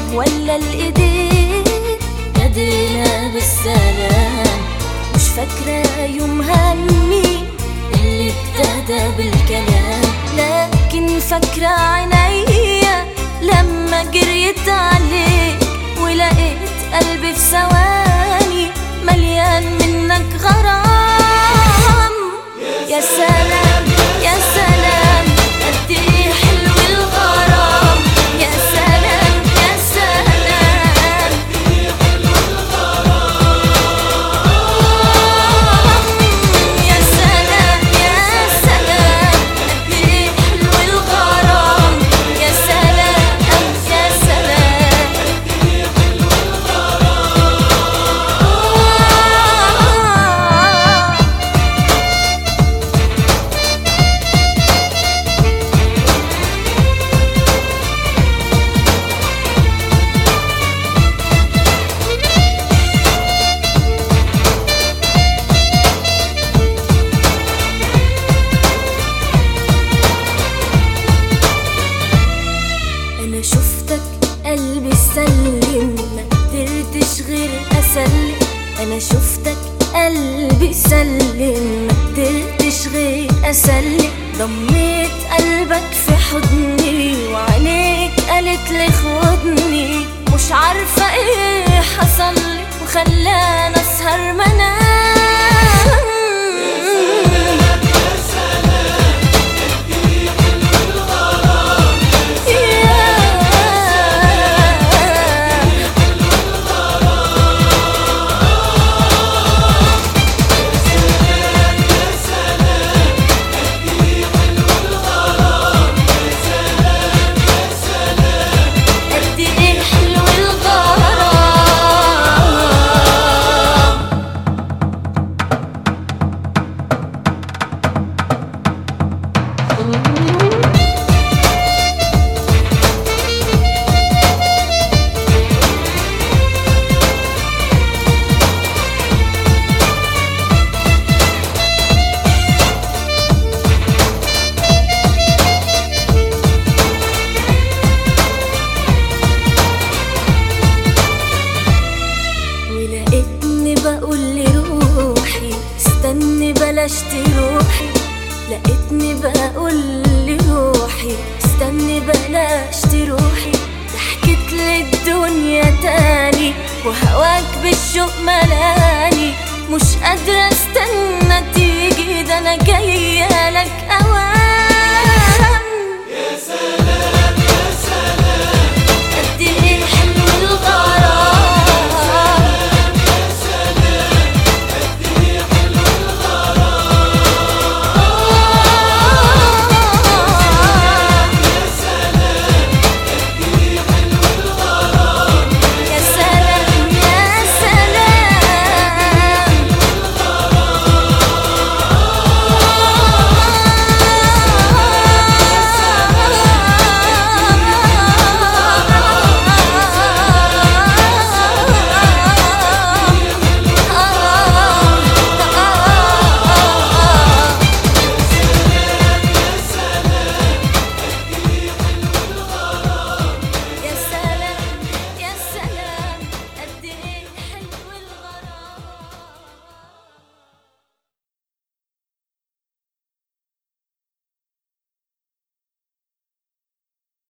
ولا الايدين نادينا بالسلام مش فاكرة يومها مين اللي ابتدى بالكلام لكن فاكرة عينيا لما جريت عليك ولقيت قلبي في ثواني مليان منك غرام يا سلام يا سلام قد ايه حلو الغرام يا سلام يا سلام يا سلام يا سلام قد ايه حلو الغرام يا سلام يا سلام انا شفتك قلبي سلم ما قدرتش غير اسلم انا شفتك قلبي سلم ما قدرتش غير اسلم ضميت قلبك في حضني وعينيك قالت لي خدني مش عارفه ايه حصل لي وخلاني اسهر منام يا قد ايه حلو الغرام ولقيتني بقول لروحي استني بلاش تروحي لقيتني بقول لروحي استني بلاش تروحي ضحكت للدنيا تاني وهواك بالشوق ملاني مش قادرة استنى تيجي ده انا جاية لك اواني